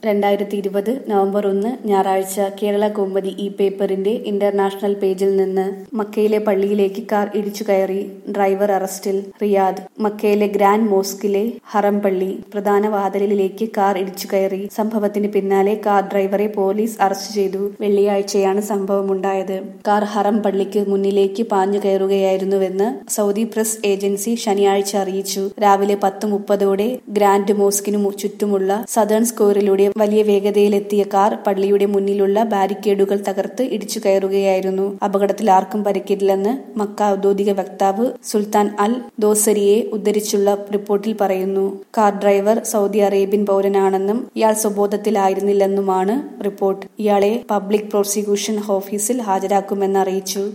രണ്ടായിരത്തി ഇരുപത് നവംബർ ഒന്ന് ഞായറാഴ്ച കേരള കൗമുദി ഈ പേപ്പറിന്റെ ഇന്റർനാഷണൽ പേജിൽ നിന്ന് മക്കയിലെ പള്ളിയിലേക്ക് കാർ ഇടിച്ചു കയറി ഡ്രൈവർ അറസ്റ്റിൽ റിയാദ് മക്കയിലെ ഗ്രാൻഡ് മോസ്കിലെ ഹറം പള്ളി പ്രധാന വാതിലിലേക്ക് കാർ ഇടിച്ചു കയറി സംഭവത്തിന് പിന്നാലെ കാർ ഡ്രൈവറെ പോലീസ് അറസ്റ്റ് ചെയ്തു വെള്ളിയാഴ്ചയാണ് സംഭവമുണ്ടായത് കാർ ഹറം പള്ളിക്ക് മുന്നിലേക്ക് പാഞ്ഞു കയറുകയായിരുന്നുവെന്ന് സൗദി പ്രസ് ഏജൻസി ശനിയാഴ്ച അറിയിച്ചു രാവിലെ പത്ത് മുപ്പതോടെ ഗ്രാൻഡ് മോസ്കിനു ചുറ്റുമുള്ള സദേൺ സ്ക്വയറിലൂടെ വലിയ വേഗതയിലെത്തിയ കാർ പള്ളിയുടെ മുന്നിലുള്ള ബാരിക്കേഡുകൾ തകർത്ത് ഇടിച്ചു കയറുകയായിരുന്നു അപകടത്തിൽ ആർക്കും പരിക്കില്ലെന്ന് മക്ക ഔദ്യോഗിക വക്താവ് സുൽത്താൻ അൽ ദോസരിയെ ഉദ്ധരിച്ചുള്ള റിപ്പോർട്ടിൽ പറയുന്നു കാർ ഡ്രൈവർ സൗദി അറേബ്യൻ പൗരനാണെന്നും ഇയാൾ സ്വബോധത്തിലായിരുന്നില്ലെന്നുമാണ് റിപ്പോർട്ട് ഇയാളെ പബ്ലിക് പ്രോസിക്യൂഷൻ ഓഫീസിൽ ഹാജരാക്കുമെന്ന് അറിയിച്ചു